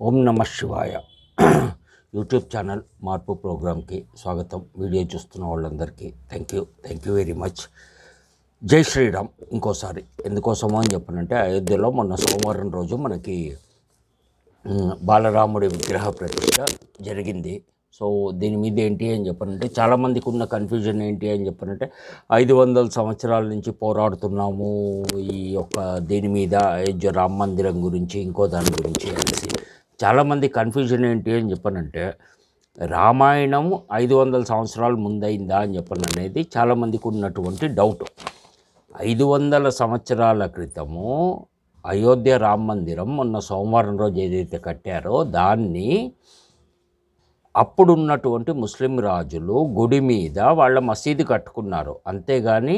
ఓం నమ శివాయ YouTube channel మార్పు ప్రోగ్రామ్కి స్వాగతం వీడియో చూస్తున్న వాళ్ళందరికీ thank you thank you very much Jai Shri Ram ఇంకోసారి ఎందుకోసమో అని చెప్పనంటే అయోధ్యలో మొన్న సోమవారం రోజు మనకి ఉమ్, బాలరాముడి విగ్రహ ప్రతిష్ట జరిగింది సో దీని మీద ఏంటి అని చెప్పనంటే చాలామందికి ఉన్న కన్ఫ్యూజన్ ఏంటి అని చెప్పనంటే ఐదు వందల సంవత్సరాల నుంచి పోరాడుతున్నాము ఈ యొక్క దీని మీద అయోధ్య రామ మందిరం గురించి ఇంకో దాని గురించి అనేసి చాలామంది కన్ఫ్యూజన్ ఏంటి అని చెప్పనంటే రామాయణం ఐదు వందల సంవత్సరాల ముందైందా అని చెప్పను అనేది చాలామందికి ఉన్నటువంటి డౌట్ ఐదు వందల సంవత్సరాల క్రితము అయోధ్య రామ మందిరం మొన్న సోమవారం రోజు ఏదైతే కట్టారో దాన్ని అప్పుడున్నటువంటి ముస్లిం రాజులు గుడి మీద వాళ్ళ మసీదు కట్టుకున్నారు అంతేగాని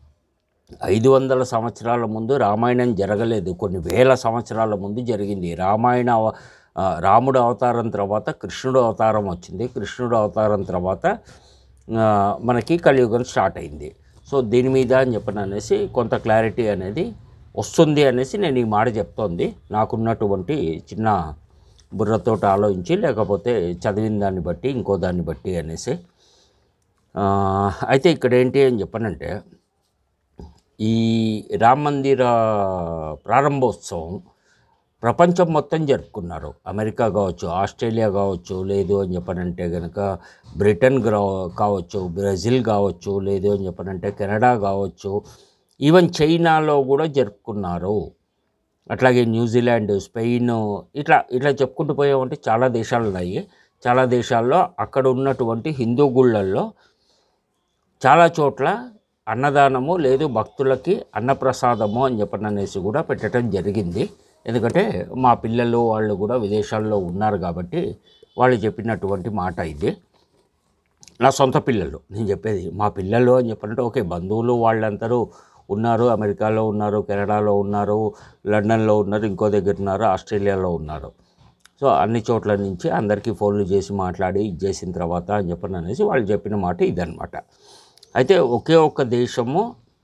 ఐదు వందల సంవత్సరాల ముందు రామాయణం జరగలేదు కొన్ని వేల సంవత్సరాల ముందు జరిగింది రామాయణ అవ- ఆ, రాముడు అవతారం తర్వాత కృష్ణుడు అవతారం వచ్చింది కృష్ణుడు అవతారం తర్వాత ఆ, మనకి కలియుగం స్టార్ట్ అయింది సో దీని మీద అని చెప్పను అనేసి కొంత క్లారిటీ అనేది వస్తుంది అనేసి నేను ఈ మాట చెప్తోంది నాకున్నటువంటి చిన్న బుర్రతోటి ఆలోచించి లేకపోతే చదివిన దాన్ని బట్టి ఇంకో దాన్ని బట్టి అనేసి ఆ, అయితే ఇక్కడ ఏంటి అని చెప్పనంటే ఈ రామ మందిర ప్రారంభోత్సవం ప్రపంచం మొత్తం జరుపుకున్నారు అమెరికా కావచ్చు ఆస్ట్రేలియా కావచ్చు లేదు అని చెప్పనంటే కనుక బ్రిటన్ గ్రా- కావచ్చు బ్రెజిల్ కావచ్చు లేదు అని చెప్పనంటే కెనడా కావచ్చు ఈవెన్ చైనాలో కూడా జరుపుకున్నారు అట్లాగే న్యూజిలాండ్ స్పెయిన్ ఇట్లా ఇట్లా చెప్పుకుంటూ పోయామంటే చాలా దేశాలు ఉన్నాయి చాలా దేశాల్లో అక్కడ ఉన్నటువంటి హిందూ గుళ్ళల్లో చాలా చోట్ల అన్నదానము లేదు భక్తులకి అన్నప్రసాదము అని చెప్పని అనేసి కూడా పెట్టడం జరిగింది ఎందుకంటే మా పిల్లలు వాళ్ళు కూడా విదేశాల్లో ఉన్నారు కాబట్టి వాళ్ళు చెప్పినటువంటి మాట ఇది నా సొంత పిల్లలు నేను చెప్పేది మా పిల్లలు అని చెప్పాలంటే ఓకే బంధువులు వాళ్ళందరూ ఉన్నారు అమెరికాలో ఉన్నారు కెనడాలో ఉన్నారు లండన్లో ఉన్నారు ఇంకో దగ్గర ఉన్నారు ఆస్ట్రేలియాలో ఉన్నారు సో అన్ని చోట్ల నుంచి అందరికీ ఫోన్లు చేసి మాట్లాడి ఇది చేసిన తర్వాత అని చెప్పని అనేసి వాళ్ళు చెప్పిన మాట ఇదనమాట అయితే ఒకే ఒక్క దేశము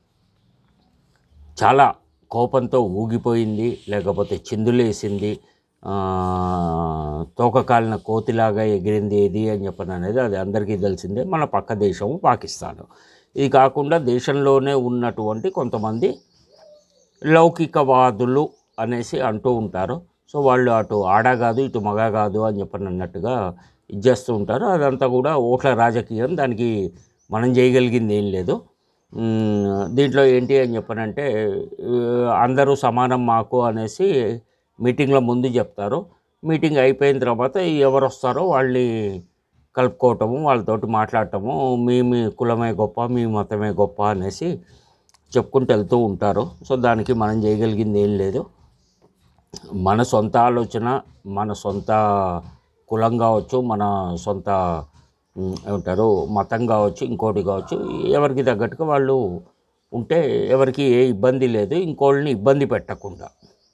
చాలా కోపంతో ఊగిపోయింది లేకపోతే చిందులేసింది ఆ, తోక కాలిన కోతిలాగా ఎగిరింది ఏది అని చెప్పని అనేది అది అందరికీ తెలిసిందే మన పక్క దేశము పాకిస్తాన్ ఇది కాకుండా దేశంలోనే ఉన్నటువంటి కొంతమంది లౌకికవాదులు అనేసి అంటూ ఉంటారు సో వాళ్ళు అటు ఆడ కాదు ఇటు మగ కాదు అని చెప్పని అన్నట్టుగా ఇది చేస్తూ ఉంటారు అదంతా కూడా ఓట్ల రాజకీయం దానికి మనం చేయగలిగింది ఏం లేదు మ్మ్, దీంట్లో ఏంటి అని చెప్పనంటే ఆ, అందరూ సమానం మాకు అనేసి మీటింగ్ల ముందు చెప్తారు మీటింగ్ అయిపోయిన తర్వాత ఎవరు వస్తారో వాళ్ళని కలుపుకోవటము వాళ్ళతోటి మాట్లాడటము మీ మీ కులమే గొప్ప మీ మతమే గొప్ప అనేసి చెప్పుకుంటూ వెళ్తూ ఉంటారు సో దానికి మనం చేయగలిగింది ఏం లేదు మన సొంత ఆలోచన మన సొంత కులం కావచ్చు మన సొంత ఉమ్, ఏమంటారు మతం కావచ్చు ఇంకోటి కావచ్చు ఎవరికి తగ్గట్టుగా వాళ్ళు ఉంటే ఎవరికి ఏ ఇబ్బంది లేదు ఇంకోళ్ళని ఇబ్బంది పెట్టకుండా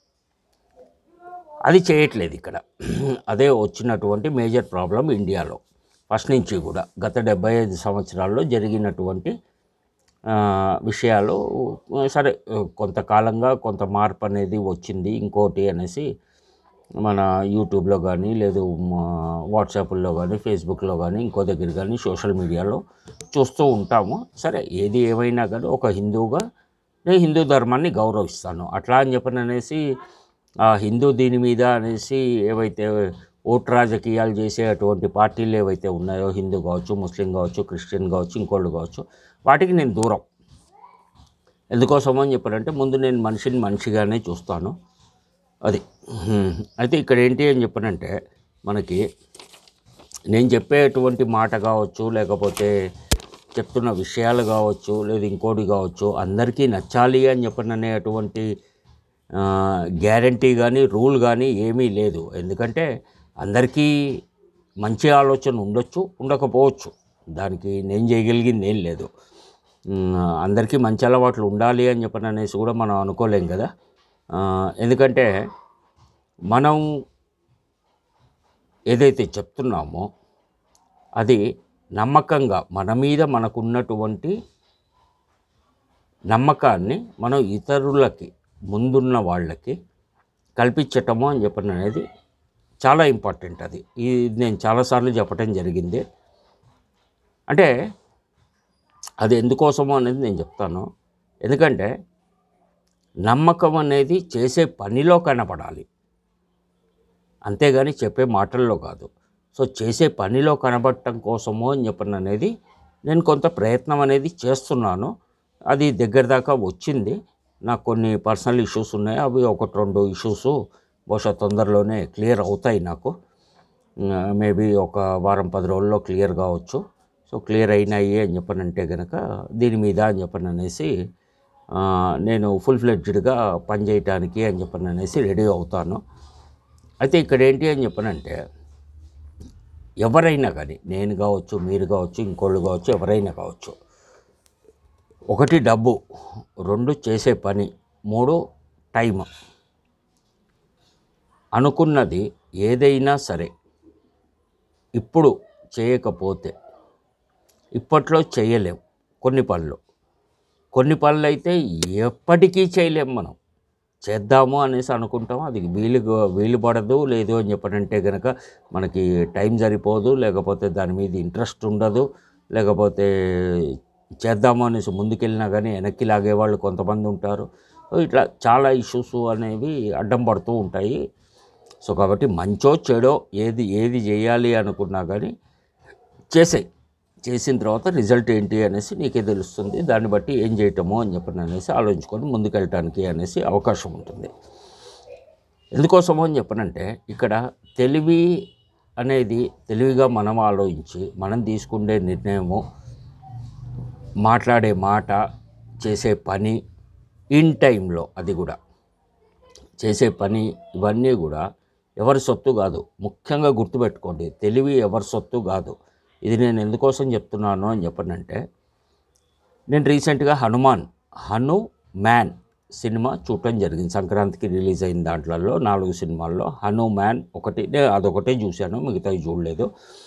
అది చేయట్లేదు ఇక్కడ అదే వచ్చినటువంటి మేజర్ ప్రాబ్లం ఇండియాలో ఫస్ట్ నుంచి కూడా గత డెబ్బై ఐదు సంవత్సరాల్లో జరిగినటువంటి ఆ, విషయాలు సరే కొంతకాలంగా కొంత మార్పు అనేది వచ్చింది ఇంకోటి అనేసి మన యూట్యూబ్లో కానీ లేదు మా వాట్సాప్లో కానీ ఫేస్బుక్లో కానీ ఇంకో దగ్గర కానీ సోషల్ మీడియాలో చూస్తూ ఉంటాము సరే ఏది ఏమైనా కానీ ఒక హిందువుగా నేను హిందూ ధర్మాన్ని గౌరవిస్తాను అట్లా అని చెప్పని అనేసి ఆ హిందూ దీని మీద అనేసి ఏవైతే ఓటు రాజకీయాలు చేసేటువంటి పార్టీలు ఏవైతే ఉన్నాయో హిందూ కావచ్చు ముస్లిం కావచ్చు క్రిస్టియన్ కావచ్చు ఇంకోళ్ళు కావచ్చు వాటికి నేను దూరం ఎందుకోసం అని చెప్పారంటే ముందు నేను మనిషిని మనిషిగానే చూస్తాను అది హ్మ్. అయితే ఇక్కడ ఏంటి అని చెప్పనంటే మనకి నేను చెప్పేటువంటి మాట కావచ్చు లేకపోతే చెప్తున్న విషయాలు కావచ్చు లేదు ఇంకోటి కావచ్చు అందరికీ నచ్చాలి అని చెప్పననేటువంటి గ్యారంటీ కానీ రూల్ కానీ ఏమీ లేదు ఎందుకంటే అందరికీ మంచి ఆలోచన ఉండొచ్చు ఉండకపోవచ్చు దానికి నేను చేయగలిగింది ఏం లేదు ఉమ్, అందరికీ మంచి అలవాట్లు ఉండాలి అని చెప్పని అనేసి కూడా మనం అనుకోలేం కదా ఆ, ఎందుకంటే మనం ఏదైతే చెప్తున్నామో అది నమ్మకంగా మన మీద మనకున్నటువంటి నమ్మకాన్ని మనం ఇతరులకి ముందున్న వాళ్ళకి కల్పించటము అని చెప్పని అనేది చాలా ఇంపార్టెంట్ అది ఇది నేను చాలాసార్లు చెప్పడం జరిగింది అంటే అది ఎందుకోసమో అనేది నేను చెప్తాను ఎందుకంటే నమ్మకం అనేది చేసే పనిలో కనపడాలి అంతేగాని చెప్పే మాటల్లో కాదు సో చేసే పనిలో కనబడటం కోసమో అని చెప్పను అనేది నేను కొంత ప్రయత్నం అనేది చేస్తున్నాను అది దగ్గర దాకా వచ్చింది నాకు కొన్ని పర్సనల్ ఇష్యూస్ ఉన్నాయి అవి ఒకటి రెండు ఇష్యూస్ బహుశా తొందరలోనే క్లియర్ అవుతాయి నాకు మేబీ ఒక వారం పది రోజుల్లో క్లియర్ కావచ్చు సో క్లియర్ అయినాయి అని చెప్పనంటే కనుక దీని మీద అని చెప్పని అనేసి ఆ, నేను ఫుల్ ఫ్లెడ్జ్డ్గా పనిచేయటానికి అని చెప్పని అనేసి రెడీ అవుతాను అయితే ఇక్కడ ఏంటి అని చెప్పనంటే ఎవరైనా కానీ నేను కావచ్చు మీరు కావచ్చు ఇంకోళ్ళు కావచ్చు ఎవరైనా కావచ్చు ఒకటి డబ్బు రెండు చేసే పని మూడు టైం అనుకున్నది ఏదైనా సరే ఇప్పుడు చేయకపోతే ఇప్పట్లో చేయలేం కొన్ని పనులు కొన్ని పనులు అయితే ఎప్పటికీ చేయలేం మనం చేద్దాము అనేసి అనుకుంటాం అది వీలు వీలు పడదు లేదు అని చెప్పనంటే కనుక మనకి టైం సరిపోదు లేకపోతే దాని మీద ఇంట్రెస్ట్ ఉండదు లేకపోతే చేద్దాము అనేసి ముందుకెళ్ళినా కానీ వెనక్కి లాగేవాళ్ళు కొంతమంది ఉంటారు సో ఇట్లా చాలా ఇష్యూస్ అనేవి అడ్డం పడుతూ ఉంటాయి సో కాబట్టి మంచో చెడో ఏది ఏది చేయాలి అనుకున్నా కానీ చేసేయి చేసిన తర్వాత రిజల్ట్ ఏంటి అనేసి నీకే తెలుస్తుంది దాన్ని బట్టి ఏం చేయటమో అని చెప్పని అనేసి ఆలోచించుకొని ముందుకెళ్ళటానికి అనేసి అవకాశం ఉంటుంది ఎందుకోసమో అని చెప్పనంటే ఇక్కడ తెలివి అనేది తెలివిగా మనం ఆలోచించి మనం తీసుకునే నిర్ణయము మాట్లాడే మాట చేసే పని ఇన్ టైంలో అది కూడా చేసే పని ఇవన్నీ కూడా ఎవరి సొత్తు కాదు ముఖ్యంగా గుర్తుపెట్టుకోండి తెలివి ఎవరి సొత్తు కాదు ఇది నేను ఎందుకోసం చెప్తున్నాను అని చెప్పనంటే నేను రీసెంట్గా హనుమాన్ హను మ్యాన్ సినిమా చూడటం జరిగింది సంక్రాంతికి రిలీజ్ అయిన దాంట్లలో నాలుగు సినిమాల్లో హను మ్యాన్ ఒకటి నేను అదొకటే చూశాను మిగతావి చూడలేదు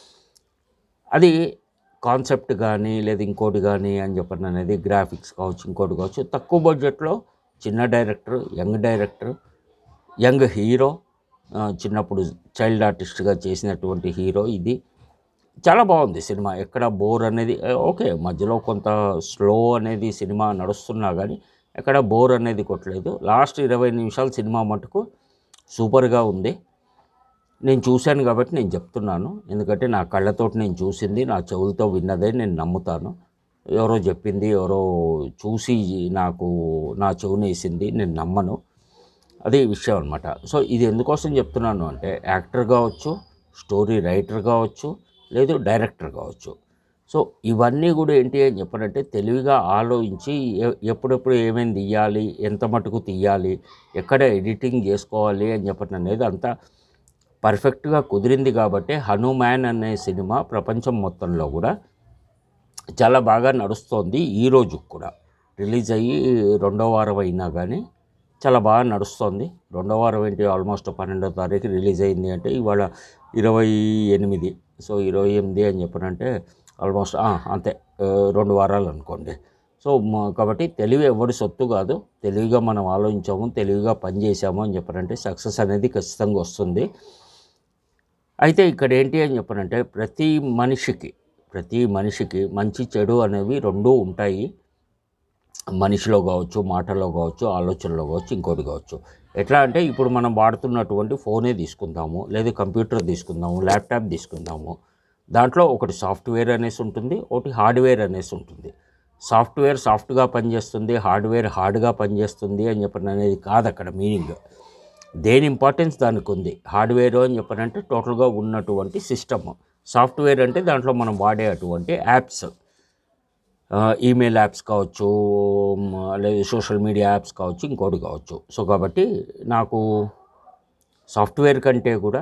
అది కాన్సెప్ట్ కానీ లేదా ఇంకోటి కానీ అని చెప్పని అనేది గ్రాఫిక్స్ కావచ్చు ఇంకోటి కావచ్చు తక్కువ బడ్జెట్లో చిన్న director young director young hero ఆ, చిన్నప్పుడు చైల్డ్ ఆర్టిస్ట్గా చేసినటువంటి హీరో ఇది చాలా బాగుంది సినిమా ఎక్కడ బోర్ అనేది ఏ, ఓకే మధ్యలో కొంత స్లో అనేది సినిమా నడుస్తున్నా కానీ ఎక్కడ బోర్ అనేది కొట్టలేదు లాస్ట్ ఇరవై నిమిషాల సినిమా మటుకు సూపర్గా ఉంది నేను చూశాను కాబట్టి నేను చెప్తున్నాను ఎందుకంటే నా కళ్ళతోటి నేను చూసింది నా చెవులతో విన్నదే నేను నమ్ముతాను ఎవరో చెప్పింది ఎవరో చూసి నాకు నా చెవునేసింది నేను నమ్మను అదే విషయం అనమాట సో ఇది ఎందుకోసం చెప్తున్నాను అంటే యాక్టర్ కావచ్చు స్టోరీ రైటర్ కావచ్చు లేదు డైరెక్టర్ కావచ్చు సో ఇవన్నీ కూడా ఏంటి అని చెప్పనంటే తెలివిగా ఆలోచించి ఎ- ఎప్పుడెప్పుడు ఏమేమి తీయాలి ఎంత మటుకు తీయాలి ఎక్కడ ఎడిటింగ్ చేసుకోవాలి అని చెప్పని అనేది అంతా పర్ఫెక్ట్గా కుదిరింది కాబట్టి హనుమాన్ అనే సినిమా ప్రపంచం మొత్తంలో కూడా చాలా బాగా నడుస్తోంది ఈ రోజు కూడా రిలీజ్ అయ్యి రెండో వారం అయినా కానీ చాలా బాగా నడుస్తోంది రెండో వారం ఏంటి ఆల్మోస్ట్ పన్నెండో తారీఖు రిలీజ్ అయింది అంటే ఇవాళ ఇరవై ఎనిమిది సో ఇరవై ఎనిమిది అని చెప్పనంటే ఆల్మోస్ట్ ఆ, అంతే ఆ, రెండు వారాలు అనుకోండి సో మ- కాబట్టి తెలివి ఎవరి సొత్తు కాదు తెలివిగా మనం ఆలోచించాము తెలివిగా పనిచేసాము అని చెప్పనంటే సక్సెస్ అనేది ఖచ్చితంగా వస్తుంది అయితే ఇక్కడ ఏంటి అని చెప్పనంటే ప్రతి మనిషికి ప్రతి మనిషికి మంచి చెడు అనేవి రెండూ ఉంటాయి మనిషిలో కావచ్చు మాటలో కావచ్చు ఆలోచనలో కావచ్చు ఇంకోటి కావచ్చు ఎట్లా అంటే ఇప్పుడు మనం వాడుతున్నటువంటి ఫోనే తీసుకుందాము లేదా కంప్యూటర్ తీసుకుందాము ల్యాప్టాప్ తీసుకుందాము దాంట్లో ఒకటి సాఫ్ట్వేర్ అనేసి ఉంటుంది ఒకటి హార్డ్వేర్ అనేసి ఉంటుంది సాఫ్ట్వేర్ సాఫ్ట్గా పనిచేస్తుంది హార్డ్వేర్ హార్డ్గా పనిచేస్తుంది అని చెప్పిన అనేది కాదు అక్కడ మీనింగ్ దేని ఇంపార్టెన్స్ దానికి ఉంది హార్డ్వేర్ అని చెప్పనంటే టోటల్గా ఉన్నటువంటి సిస్టమ్ సాఫ్ట్వేర్ అంటే దాంట్లో మనం వాడే అటువంటి యాప్స్ ఈమెయిల్ యాప్స్ కావచ్చు మ్, లేదా సోషల్ మీడియా యాప్స్ కావచ్చు ఇంకోటి కావచ్చు సో కాబట్టి నాకు సాఫ్ట్వేర్ కంటే కూడా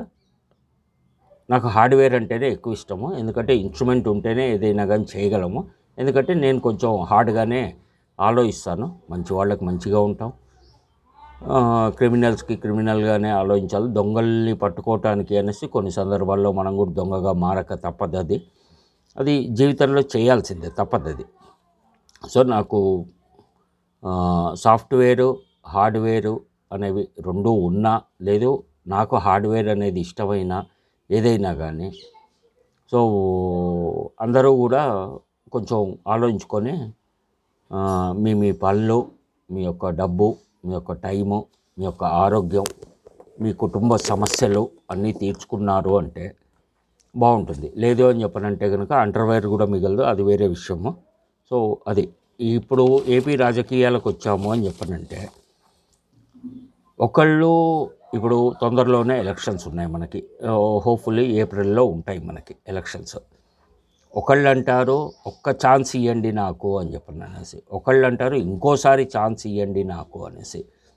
నాకు హార్డ్వేర్ అంటేనే ఎక్కువ ఇష్టము ఎందుకంటే ఇన్స్ట్రుమెంట్ ఉంటేనే ఏదైనా కానీ చేయగలము ఎందుకంటే నేను కొంచెం హార్డ్గానే ఆలోచిస్తాను మంచి వాళ్ళకి మంచిగా ఉంటాం ఆ, క్రిమినల్స్కి క్రిమినల్గానే ఆలోచించాలి దొంగల్ని పట్టుకోవటానికి అనేసి కొన్ని సందర్భాల్లో మనం కూడా దొంగగా మారక తప్పదు అది అది జీవితంలో చేయాల్సిందే తప్పదు అది సో నాకు ఆ, సాఫ్ట్వేరు హార్డ్వేరు అనేవి రెండు ఉన్నా లేదు నాకు హార్డ్వేర్ అనేది ఇష్టమైన ఏదైనా కానీ సో అందరూ కూడా కొంచెం ఆలోచించుకొని ఆ, మీ మీ పనులు మీ యొక్క డబ్బు మీ యొక్క టైము మీ యొక్క ఆరోగ్యం మీ కుటుంబ సమస్యలు అన్నీ తీర్చుకున్నారు అంటే బాగుంటుంది లేదు అని చెప్పనంటే కనుక అండర్వేర్ కూడా మిగలదు అది వేరే విషయము సో అది ఇప్పుడు ఏపీ రాజకీయాలకు వచ్చాము అని చెప్పనంటే ఒకళ్ళు ఇప్పుడు తొందరలోనే ఎలక్షన్స్ ఉన్నాయి మనకి హోప్ఫుల్లీ ఏప్రిల్లో ఉంటాయి మనకి ఎలక్షన్స్ ఒకళ్ళు అంటారు ఒక్క ఛాన్స్ ఇవ్వండి నాకు అని చెప్పని అనేసి ఒకళ్ళు అంటారు ఇంకోసారి ఛాన్స్ ఇవ్వండి నాకు అనేసి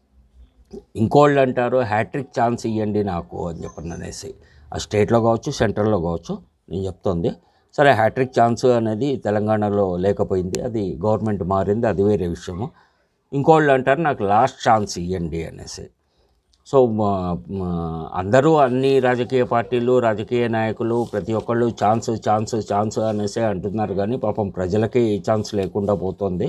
ఇంకోళ్ళు అంటారు హ్యాట్రిక్ ఛాన్స్ ఇవ్వండి నాకు అని చెప్పని అనేసి ఆ స్టేట్లో కావచ్చు సెంట్రల్లో కావచ్చు నేను చెప్తోంది సరే హ్యాట్రిక్ ఛాన్స్ అనేది తెలంగాణలో లేకపోయింది అది గవర్నమెంట్ మారింది అది వేరే విషయము ఇంకోళ్ళు అంటారు నాకు లాస్ట్ ఛాన్స్ ఇవ్వండి అనేసి సో మా- మా అందరూ అన్ని రాజకీయ పార్టీలు రాజకీయ నాయకులు ప్రతి ఒక్కళ్ళు ఛాన్స్ ఛాన్స్ ఛాన్స్ అనేసి అంటున్నారు కానీ పాపం ప్రజలకి ఈ ఛాన్స్ లేకుండా పోతుంది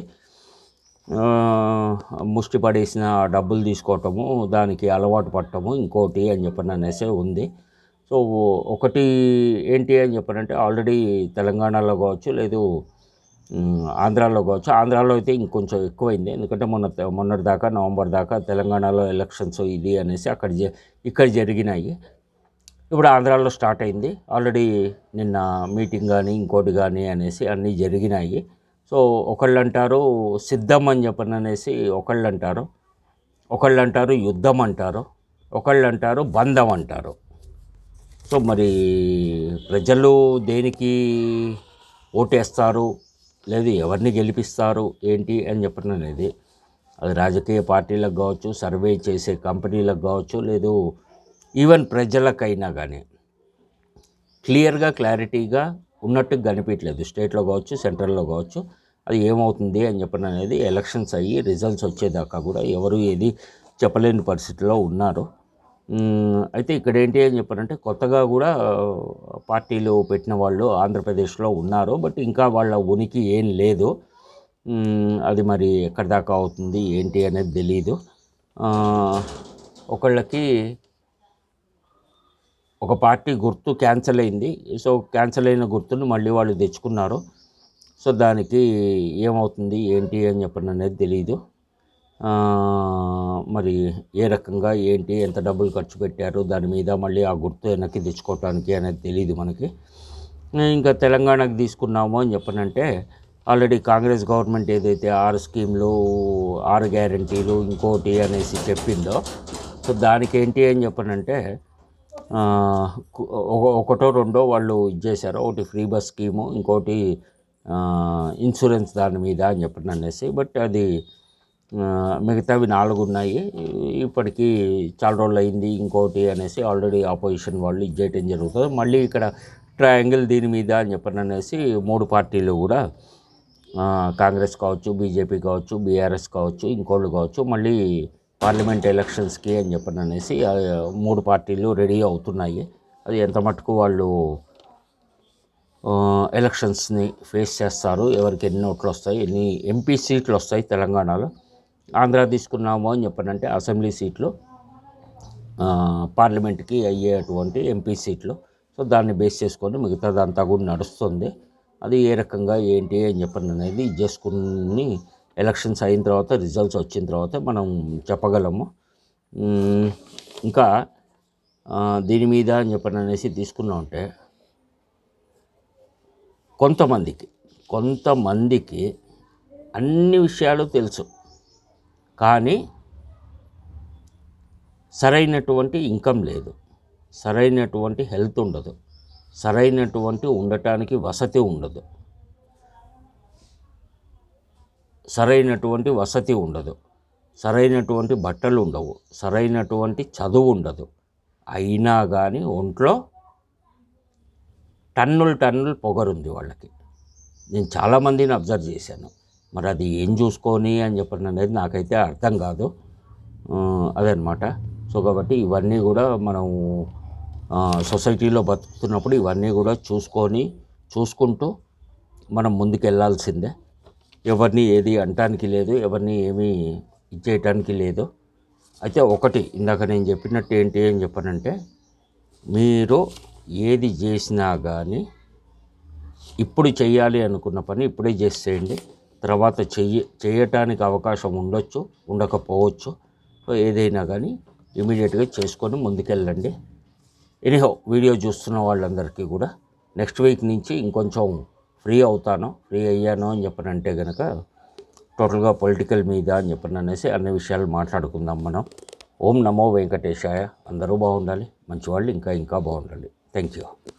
ఆ, ముష్టి పడేసిన డబ్బులు తీసుకోవటము దానికి అలవాటు పడటము ఇంకోటి అని చెప్పని అనేసి ఉంది సో ఒకటి ఏంటి అని చెప్పనంటే ఆల్రెడీ తెలంగాణలో కావచ్చు లేదు ఉమ్, ఆంధ్రాలో కావచ్చు ఆంధ్రాలో అయితే ఇంకొంచెం ఎక్కువైంది ఎందుకంటే మొన్న మొన్నటి దాకా నవంబర్ దాకా తెలంగాణలో ఎలక్షన్స్ ఇది అనేసి అక్కడ జ- ఇక్కడ జరిగినాయి ఇప్పుడు ఆంధ్రాలో స్టార్ట్ అయింది ఆల్రెడీ నిన్న మీటింగ్ కానీ ఇంకోటి కానీ అనేసి అన్నీ జరిగినాయి సో ఒకళ్ళు అంటారు సిద్ధం అని చెప్పని అనేసి ఒకళ్ళు అంటారు ఒకళ్ళు అంటారు యుద్ధం అంటారు ఒకళ్ళు అంటారు బంధం అంటారు సో మరి ప్రజలు దేనికి ఓటేస్తారు లేదు ఎవరిని గెలిపిస్తారు ఏంటి అని చెప్పడం అనేది అది రాజకీయ పార్టీలకు కావచ్చు సర్వే చేసే కంపెనీలకు కావచ్చు లేదు ఈవెన్ ప్రజలకైనా కానీ క్లియర్గా క్లారిటీగా ఉన్నట్టు కనిపించలేదు స్టేట్లో కావచ్చు సెంట్రల్లో కావచ్చు అది ఏమవుతుంది అని చెప్పడం అనేది ఎలక్షన్స్ అయ్యి రిజల్ట్స్ వచ్చేదాకా కూడా ఎవరు ఏది చెప్పలేని పరిస్థితిలో ఉన్నారు మ్మ్, అయితే ఇక్కడ ఏంటి అని చెప్పారంటే కొత్తగా కూడా ఆ, పార్టీలు పెట్టిన వాళ్ళు ఆంధ్రప్రదేశ్లో ఉన్నారు బట్ ఇంకా వాళ్ళ ఉనికి ఏం లేదు మ్మ్, అది మరి ఎక్కడి దాకా అవుతుంది ఏంటి అనేది తెలియదు ఆ, ఒకళ్ళకి ఒక పార్టీ గుర్తు క్యాన్సిల్ అయింది సో క్యాన్సిల్ అయిన గుర్తును మళ్ళీ వాళ్ళు తెచ్చుకున్నారు సో దానికి ఏమవుతుంది ఏంటి అని చెప్పండి అనేది తెలియదు ఆ, మరి ఏ రకంగా ఏంటి ఎంత డబ్బులు ఖర్చు పెట్టారు దాని మీద మళ్ళీ ఆ గుర్తు వెనక్కి తెచ్చుకోవటానికి అనేది తెలియదు మనకి ఇంకా తెలంగాణకు తీసుకున్నాము అని చెప్పనంటే ఆల్రెడీ కాంగ్రెస్ గవర్నమెంట్ ఏదైతే ఆరు స్కీమ్లు ఆరు గ్యారంటీలు ఇంకోటి అనేసి చెప్పిందో సో దానికి ఏంటి అని చెప్పనంటే ఆ, కు- ఒక- ఒకటో రెండో వాళ్ళు ఇచ్చేశారు ఒకటి ఫ్రీ బస్ స్కీము ఇంకోటి ఆ, ఇన్సూరెన్స్ దాని మీద అని చెప్పండి అనేసి బట్ అది ఆ, మిగతావి నాలుగు ఉన్నాయి ఇప్పటికీ చాలా రోజులు అయింది ఇంకోటి అనేసి ఆల్రెడీ ఆపోజిషన్ వాళ్ళు ఇచ్చేయటం జరుగుతుంది మళ్ళీ ఇక్కడ ట్రయాంగిల్ దీని మీద అని చెప్పండి అనేసి మూడు పార్టీలు కూడా ఆ, కాంగ్రెస్ కావచ్చు బీజేపీ కావచ్చు బీఆర్ఎస్ కావచ్చు ఇంకోళ్ళు కావచ్చు మళ్ళీ పార్లమెంట్ ఎలక్షన్స్కి అని చెప్పని అనేసి ఆ, మూడు పార్టీలు రెడీ అవుతున్నాయి అది ఎంత మటుకు వాళ్ళు ఆ, ఎలక్షన్స్ని ఫేస్ చేస్తారు ఎవరికి ఎన్ని ఓట్లు వస్తాయి ఎన్ని ఎంపీ సీట్లు వస్తాయి తెలంగాణలో ఆంధ్ర తీసుకున్నాము అని చెప్పనంటే అసెంబ్లీ సీట్లు ఆ, పార్లమెంట్కి అయ్యేటువంటి ఎంపీ సీట్లు సో దాన్ని బేస్ చేసుకొని మిగతాదంతా కూడా నడుస్తుంది అది ఏ రకంగా ఏంటి అని చెప్పండి అనేది ఇది చేసుకుని ఎలక్షన్స్ అయిన తర్వాత రిజల్ట్స్ వచ్చిన తర్వాత మనం చెప్పగలము మ్మ్, ఇంకా ఆ, దీని మీద అని చెప్పండి అనేసి తీసుకున్నాం అంటే కొంతమందికి కొంతమందికి అన్ని విషయాలు తెలుసు కానీ సరైనటువంటి ఇన్కమ్ లేదు సరైనటువంటి హెల్త్ ఉండదు సరైనటువంటి ఉండటానికి వసతి ఉండదు సరైనటువంటి వసతి ఉండదు సరైనటువంటి బట్టలు ఉండవు సరైనటువంటి చదువు ఉండదు అయినా కానీ ఒంట్లో టన్నులు టన్నులు పొగరుంది వాళ్ళకి నేను చాలామందిని అబ్జర్వ్ చేశాను మరి అది ఏం చూసుకొని అని చెప్పండి అనేది నాకైతే అర్థం కాదు ఆ, అదనమాట సో కాబట్టి ఇవన్నీ కూడా మనం ఆ, సొసైటీలో బతుకుతున్నప్పుడు ఇవన్నీ కూడా చూసుకొని చూసుకుంటూ మనం ముందుకు వెళ్ళాల్సిందే ఎవరిని ఏది అనటానికి లేదు ఎవరిని ఏమీ ఇచ్చేయటానికి లేదు అయితే ఒకటి ఇందాక నేను చెప్పినట్టు ఏంటి అని చెప్పానంటే మీరు ఏది చేసినా కానీ ఇప్పుడు చేయాలి అనుకున్న పని ఇప్పుడే చేసేయండి తర్వాత చెయ్యి చేయటానికి అవకాశం ఉండొచ్చు ఉండకపోవచ్చు సో ఏదైనా కానీ ఇమీడియట్గా చేసుకొని ముందుకెళ్ళండి ఎనీహో వీడియో చూస్తున్న వాళ్ళందరికీ కూడా నెక్స్ట్ వీక్ నుంచి ఇంకొంచెం ఫ్రీ అవుతాను ఫ్రీ అయ్యాను అని చెప్పనంటే కనుక టోటల్గా పొలిటికల్ మీద అని చెప్పని అనేసి అన్ని విషయాలు మాట్లాడుకుందాం మనం ఓం నమో వెంకటేశాయ అందరూ బాగుండాలి మంచివాళ్ళు ఇంకా ఇంకా బాగుండాలి థ్యాంక్ యూ